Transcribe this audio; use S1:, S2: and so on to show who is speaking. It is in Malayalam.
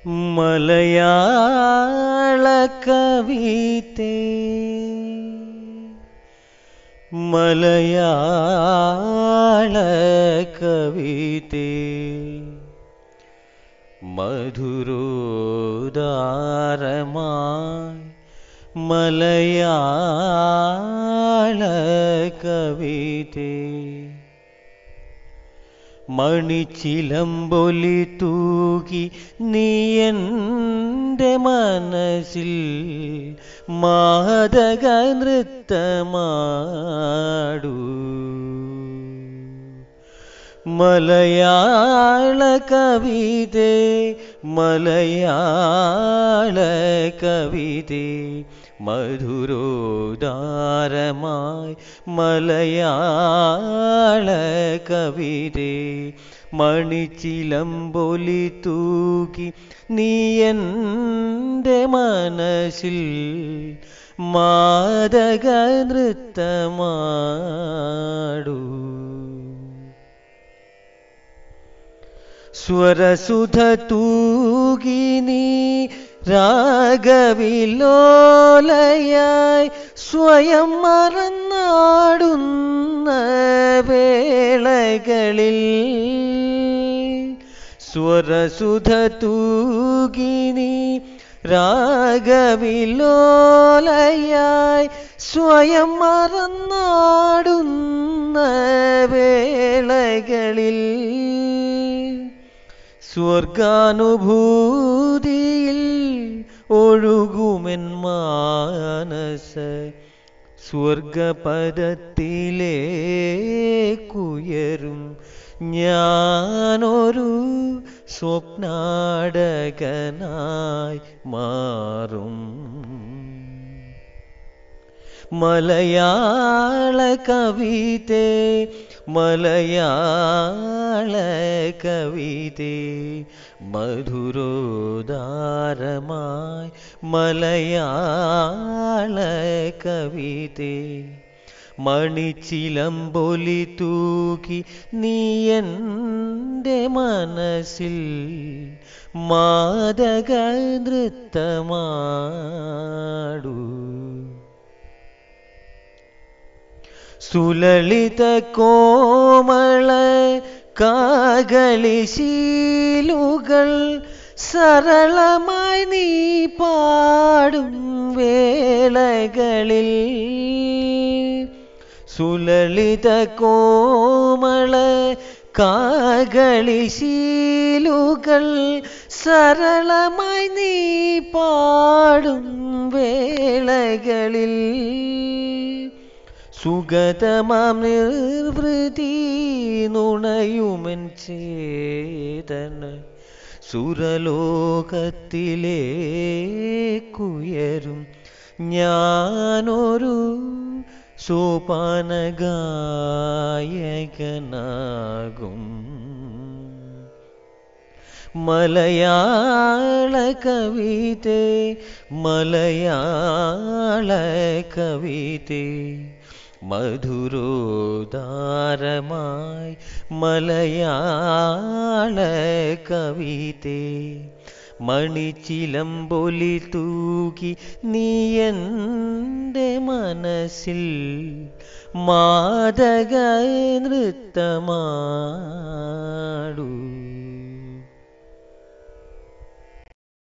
S1: മലയാള കവിതേ മലയാള കവിതേ മധുരോദാരമായി മലയാള കവിതേ മണിച്ചിലമ്പൊലി തൂകി നീ എൻ്റെ മനസ്സിൽ മാതക നൃത്തമാടൂ മലയാള കവിതേ മലയാള കവിതേ മധുരോദാരമായി മലയാള കവിതേ മണിച്ചിലമ്പൊലി തൂകി നീ എൻ്റെ മനസ്സിൽ മാതക നൃത്തമാടൂ സ്വരസുധ തൂകിനി രാഗവിലോലയായി സ്വയം മറന്നാടുന്ന വേളകളിൽ സ്വരസുധ തൂകിനി രാഗവിലോലയായി സ്വയം മറന്നാടുന്ന വേളകളിൽ സ്വർഗാനുഭൂതിയിൽ ഒഴുകുമെൻ മാനസ സ്വർഗപദത്തിലേക്കുയരും ഞാനൊരു സ്വപ്നാടകനായി മാറും മലയാള കവിതേ മലയാള കവിതേ മധുരോദാരമായി മലയാള കവിതേ മണിച്ചിലമ്പൊലി തൂക്കി നീ എൻ്റെ മനസ്സിൽ മാതക നൃത്തമാടൂ സുലളിത കോമള കാകളിശീലുകൾ സരളമായി നീ പാടും വേളകളിൽ സുലളിത കോമള കാകളിശീലുകൾ സരളമായി നീ പാടും വേളകളിൽ സുഗതമാം നിർവൃതി നുണയുമൻ ചേതന സുരലോകത്തിലേക്കുയരും ഞാനൊരു സോപാനഗായകനാകും മലയാള കവിതേ മലയാള കവിതേ മധുരോദാരമായി മലയാള കവിതേ മണിച്ചിലമ്പൊലി തൂകി നീ എൻ്റെ മനസ്സിൽ മാതക നൃത്തമാടൂ